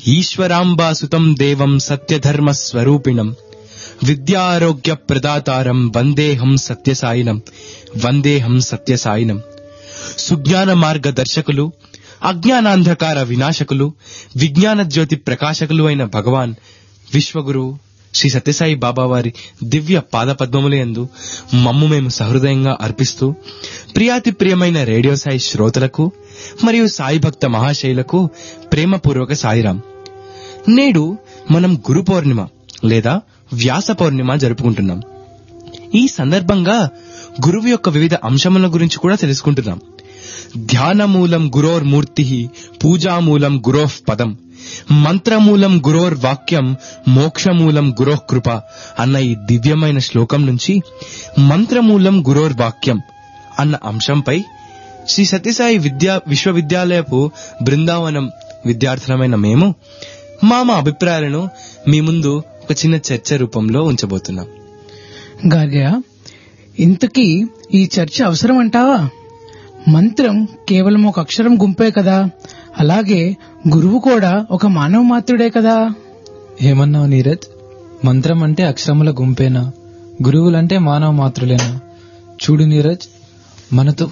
ఈశ్వరాంబాసుతం దేవం సత్యధర్మ స్వరూపిణం విద్యారోగ్య ప్రదాతారం వందేహం సత్యసాయినం వందేహం సత్యసాయినం సుజ్ఞాన మార్గదర్శకులు అజ్ఞానాంధకార వినాశకులు విజ్ఞాన జ్యోతి ప్రకాశకులు అయిన భగవాన్ విశ్వగురు శ్రీ సత్యసాయి బాబా వారి దివ్య పాదపద్మములందు మమ్ము మేము సహృదయంగా అర్పిస్తూ ప్రియాతి ప్రియమైన రేడియో సాయి శ్రోతలకు మరియు సాయి భక్త మహాశైలకు ప్రేమపూర్వక సాయిరాం నేడు మనం గురు పౌర్ణిమ లేదా వ్యాస పౌర్ణిమ జరుపుకుంటున్నాం ఈ సందర్భంగా గురువు యొక్క వివిధ అంశముల గురించి కూడా తెలుసుకుంటున్నాం ధ్యానమూలం గురోర్మూర్తి పూజామూలం గురోః పదం మంత్రమూలం గురోర్ వాక్యం మోక్షమూలం గురోః కృప అన్న ఈ దివ్యమైన శ్లోకం నుంచి మంత్రమూలం గురోర్ వాక్యం అన్న అంశంపై శ్రీ సత్యసాయి విద్యా విశ్వవిద్యాలయపు బృందావనం విద్యార్థులమైన మేము మా మా అభిప్రాయాలను మీ ముందు ఒక చిన్న చర్చ రూపంలో ఉంచబోతున్నాం గార్గయ ఇంతకీ ఈ చర్చ అవసరం అంటావా మంత్రం కేవలం ఒక అక్షరం గుంపే కదా అలాగే గురువు కూడా ఒక మానవ మాత్రుడే కదా ఏమన్నావు నీరజ్ మంత్రం అంటే అక్షరముల గుంపేనా గురువులంటే మానవ మాత్రులేనా చూడు నీరజ్ మనతో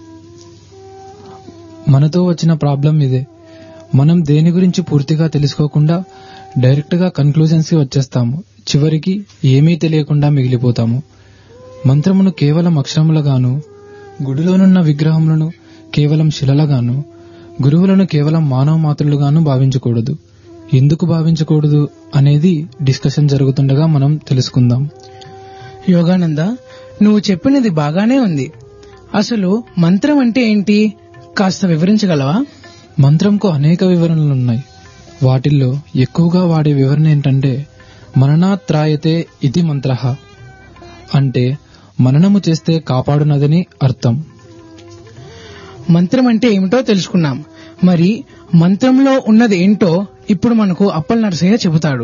మనతో వచ్చిన ప్రాబ్లం ఇదే మనం దేని గురించి పూర్తిగా తెలుసుకోకుండా డైరెక్ట్ గా కన్క్లూజన్స్ కి వచ్చేస్తాము చివరికి ఏమీ తెలియకుండా మిగిలిపోతాము మంత్రమును కేవలం అక్షరములుగాను గుడిలోనున్న విగ్రహములను కేవలం శిలలుగాను గురువులను కేవలం మానవ మాత్రులుగాను భావించకూడదు ఎందుకు భావించకూడదు అనేది డిస్కషన్ జరుగుతుండగా మనం తెలుసుకుందాం యోగానంద నువ్వు చెప్పినది బాగానే ఉంది అసలు మంత్రం అంటే ఏంటి కాస్త వివరించగలవా మంత్రంకు అనేక వివరణలున్నాయి వాటిల్లో ఎక్కువగా వాడే వివరణ ఏంటంటే మననాత్రాయతే ఇది మంత్ర అంటే మననము చేస్తే కాపాడునదని అర్థం మంత్రం అంటే ఏమిటో తెలుసుకున్నాం మరి మంత్రంలో ఉన్నది ఏంటో ఇప్పుడు మనకు అప్పల్ నరసయ్య చెబుతాడు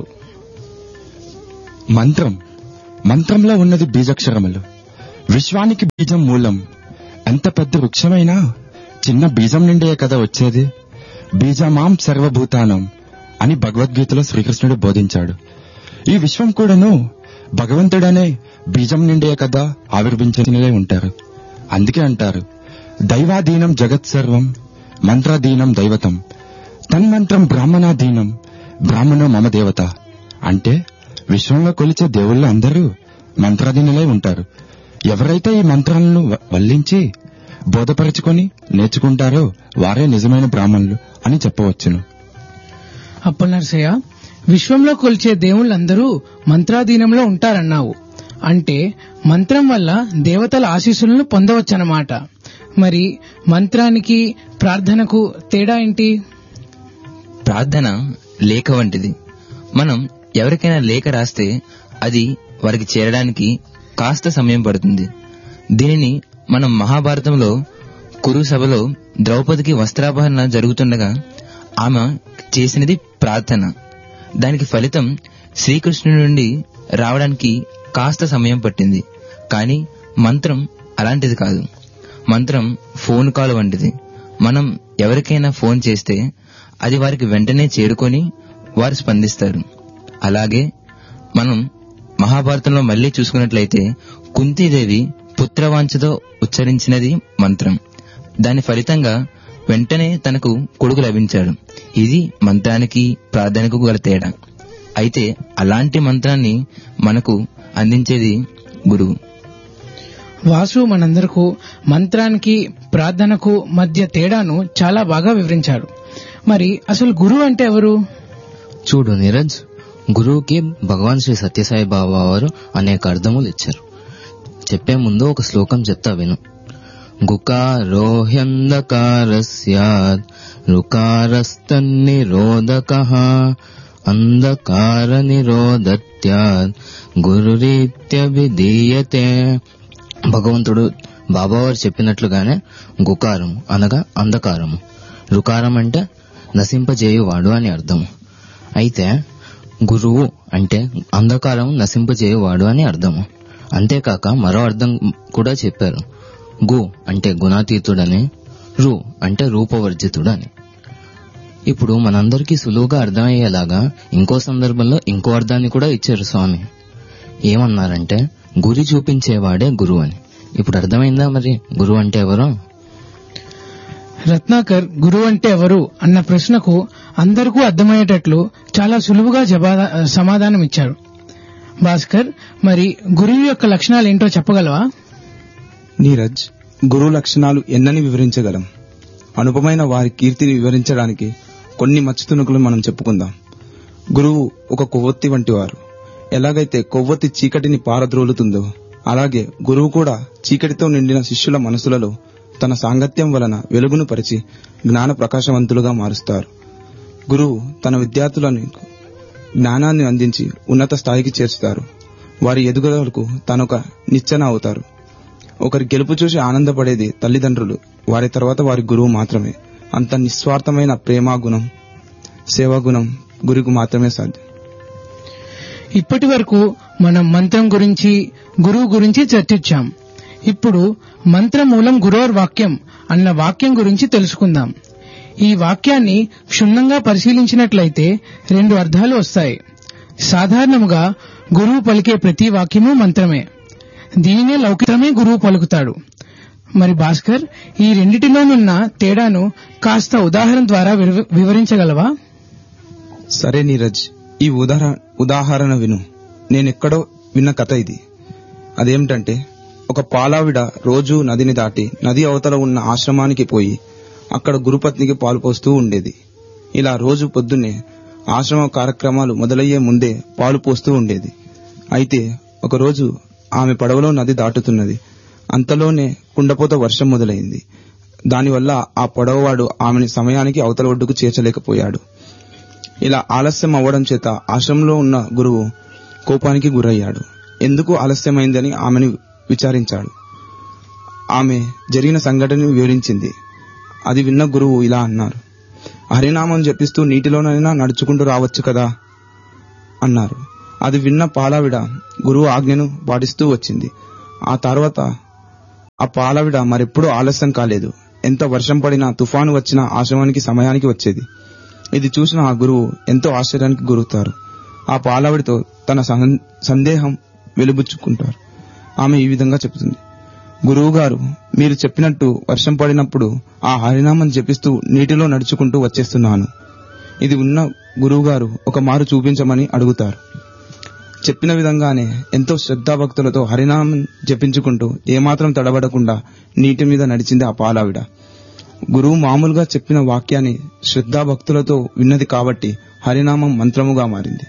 మంత్రం మంత్రంలో ఉన్నది బీజాక్షరములు విశ్వానికి బీజం మూలం ఎంత పెద్ద వృక్షమైనా చిన్న బీజం నుండే కదా వచ్చేది బీజమాం సర్వభూతానం అని భగవద్గీతలో శ్రీకృష్ణుడు బోధించాడు ఈ విశ్వం కూడాను భగవంతుడనే బీజం నుండే కదా ఆవిర్భించినలే ఉంటారు అందుకే అంటారు దైవాధీనం జగత్ సర్వం మంత్రాధీనం దైవతం తన్మంత్రం బ్రాహ్మణాధీనం బ్రాహ్మణో మమ దేవత అంటే విశ్వంలో కొలిచే దేవుళ్ళు అందరూ మంత్రాధీనులై ఉంటారు ఎవరైతే ఈ మంత్రాలను వ- వల్లించి బోధపరచుకొని నేర్చుకుంటారో వారే నిజమైన బ్రాహ్మణులు అని చెప్పవచ్చును అప్పల్ నరసయ్య విశ్వంలో కొలిచే దేవుళ్ళందరూ మంత్రాధీనంలో ఉంటారన్నావు అంటే మంత్రం వల్ల దేవతల ఆశీస్సులను పొందవచ్చన్నమాట మరి మంత్రానికి ప్రార్థనకు తేడా ఏంటి ప్రార్థన లేఖ వంటిది మనం ఎవరికైనా లేఖ రాస్తే అది వారికి చేరడానికి కాస్త సమయం పడుతుంది దీనిని మనం మహాభారతంలో కురు సభలో ద్రౌపదికి వస్త్రాపహరణ జరుగుతుండగా ఆమె చేసినది ప్రార్థన దానికి ఫలితం శ్రీకృష్ణుడి నుండి రావడానికి కాస్త సమయం పట్టింది కానీ మంత్రం అలాంటిది కాదు మంత్రం ఫోన్ కాల్ వంటిది మనం ఎవరికైనా ఫోన్ చేస్తే అది వారికి వెంటనే చేరుకొని వారు స్పందిస్తారు అలాగే మనం మహాభారతంలో మళ్ళీ చూసుకున్నట్లయితే కుంతీదేవి పుత్రవాంఛతో ఉచ్చరించినది మంత్రం దాని ఫలితంగా వెంటనే తనకు కొడుకు లభించాడు ఇది మంత్రానికి ప్రార్థనకు గల తేడా అయితే అలాంటి మంత్రాన్ని మనకు అందించేది గురువు వాసు మనందరకు మంత్రానికి ప్రార్థనకు మధ్య తేడాను చాలా బాగా వివరించాడు మరి అసలు గురువు అంటే ఎవరు చూడు నీరజ్ గురువుకి భగవాన్ శ్రీ సత్యసాయి బాబా వారు అనేక అర్థములు ఇచ్చారు చెప్పే ముందు ఒక శ్లోకం చెప్తా విను గుకారోహ్యంధకార స్యాద్ రుకారస్తన్నిరోధక అంధకార నిరోధత్యాద్ గురురీత్యభిధీయతే భగవంతుడు బాబావారు చెప్పినట్లుగానే గుకారము అనగా అంధకారము రుకారం అంటే నశింపజేయువాడు అని అర్థం అయితే గురువు అంటే అంధకారం నశింపజేయువాడు అని అర్థము అంతేకాక మరో అర్థం కూడా చెప్పారు గు అంటే గుణాతీతుడని రు అంటే రూపవర్జితుడని ఇప్పుడు మనందరికీ సులువుగా అర్థమయ్యేలాగా ఇంకో సందర్భంలో ఇంకో అర్థాన్ని కూడా ఇచ్చారు స్వామి ఏమన్నారంటే గురి చూపించేవాడే గురువు అని ఇప్పుడు అర్థమైందా మరి గురువు అంటే ఎవరో రత్నాకర్ గురువు అంటే ఎవరు అన్న ప్రశ్నకు అందరికీ అర్థమయ్యేటట్లు చాలా సులువుగా జవాదా సమాధానం ఇచ్చారు భాస్కర్ మరి గురువు యొక్క లక్షణాలు ఏంటో చెప్పగలవా నీరజ్ గురువు లక్షణాలు ఎన్నని వివరించగలం అనుపమైన వారి కీర్తిని వివరించడానికి కొన్ని మచ్చుతునుకులు మనం చెప్పుకుందాం గురువు ఒక కొవ్వొత్తి వంటి వారు ఎలాగైతే కొవ్వొత్తి చీకటిని పారద్రోలుతుందో అలాగే గురువు కూడా చీకటితో నిండిన శిష్యుల మనసులలో తన సాంగత్యం వలన వెలుగును పరిచి జ్ఞాన ప్రకాశవంతులుగా మారుస్తారు గురువు తన విద్యార్థులను జ్ఞానాన్ని అందించి ఉన్నత స్థాయికి చేర్చుతారు వారి ఎదుగుదలకు తనొక నిచ్చెన అవుతారు ఒకరి గెలుపు చూసి ఆనందపడేది తల్లిదండ్రులు వారి తర్వాత వారి గురువు మాత్రమే అంత నిస్వార్థమైన ప్రేమ గుణం సేవా గుణం గురుకు మాత్రమే సాధ్యం ఇప్పటి వరకు మనం మంత్రం గురించి గురువు గురించి చర్చించాం ఇప్పుడు మంత్రమూలం గురోర్ వాక్యం అన్న వాక్యం గురించి తెలుసుకుందాం ఈ వాక్యాన్ని క్షుణ్ణంగా పరిశీలించినట్లయితే రెండు అర్థాలు వస్తాయి సాధారణముగా గురువు పలికే ప్రతి వాక్యము మంత్రమే దీనినే లౌకికమే గురువు పలుకుతాడు మరి భాస్కర్ ఈ రెండిటిలోనున్న తేడాను కాస్త ఉదాహరణ ద్వారా వివ- వివరించగలవా సరే నీరజ్ ఈ ఉదాహరణ ఉదాహరణ విను నేనెక్కడో విన్న కథ ఇది అదేమిటంటే ఒక పాలావిడ రోజు నదిని దాటి నది అవతల ఉన్న ఆశ్రమానికి పోయి అక్కడ గురుపత్నికి పాలు పోస్తూ ఉండేది ఇలా రోజు పొద్దున్నే ఆశ్రమ కార్యక్రమాలు మొదలయ్యే ముందే పాలు పోస్తూ ఉండేది అయితే ఒకరోజు ఆమె పడవలో నది దాటుతున్నది అంతలోనే కుండపోత వర్షం మొదలైంది దానివల్ల ఆ పడవవాడు ఆమెని సమయానికి అవతల ఒడ్డుకు చేర్చలేకపోయాడు ఇలా ఆలస్యం అవ్వడం చేత ఆశ్రమంలో ఉన్న గురువు కోపానికి గురయ్యాడు ఎందుకు ఆలస్యమైందని ఆమెను విచారించాడు ఆమె జరిగిన సంఘటనను వివరించింది అది విన్న గురువు ఇలా అన్నారు హరినామం జపిస్తూ నీటిలోనైనా నడుచుకుంటూ రావచ్చు కదా అన్నారు అది విన్న పాలావిడ గురువు ఆజ్ఞను పాటిస్తూ వచ్చింది ఆ తర్వాత ఆ పాలావిడ మరెప్పుడూ ఆలస్యం కాలేదు ఎంత వర్షం పడినా తుఫాను వచ్చినా ఆశ్రమానికి సమయానికి వచ్చేది ఇది చూసిన ఆ గురువు ఎంతో ఆశ్చర్యానికి గురవుతారు ఆ పాలావిడితో తన సహన్- సందేహం వెలుబుచ్చుకుంటారు ఆమె ఈ విధంగా చెబుతుంది గురువు గారు మీరు చెప్పినట్టు వర్షం పడినప్పుడు ఆ హరినామం జపిస్తూ నీటిలో నడుచుకుంటూ వచ్చేస్తున్నాను ఇది ఉన్న గురువు గారు ఒక మారు చూపించమని అడుగుతారు చెప్పిన విధంగానే ఎంతో శ్రద్ధాభక్తులతో హరినామం జపించుకుంటూ ఏమాత్రం తడబడకుండా నీటి మీద నడిచింది ఆ పాలావిడ గురువు మామూలుగా చెప్పిన వాక్యాన్ని శ్రద్ధాభక్తులతో విన్నది కాబట్టి హరినామం మంత్రముగా మారింది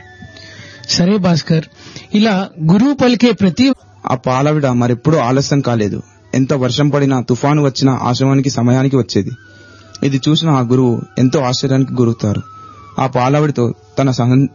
సరే భాస్కర్ ఇలా గురువు పలికే ప్రతి ఆ పాలవిడ మరెప్పుడూ ఆలస్యం కాలేదు ఎంత వర్షం పడినా తుఫాను వచ్చినా ఆశ్రమానికి సమయానికి వచ్చేది ఇది చూసిన ఆ గురువు ఎంతో ఆశ్చర్యానికి గురవుతారు ఆ పాలవిడితో తన సహన్-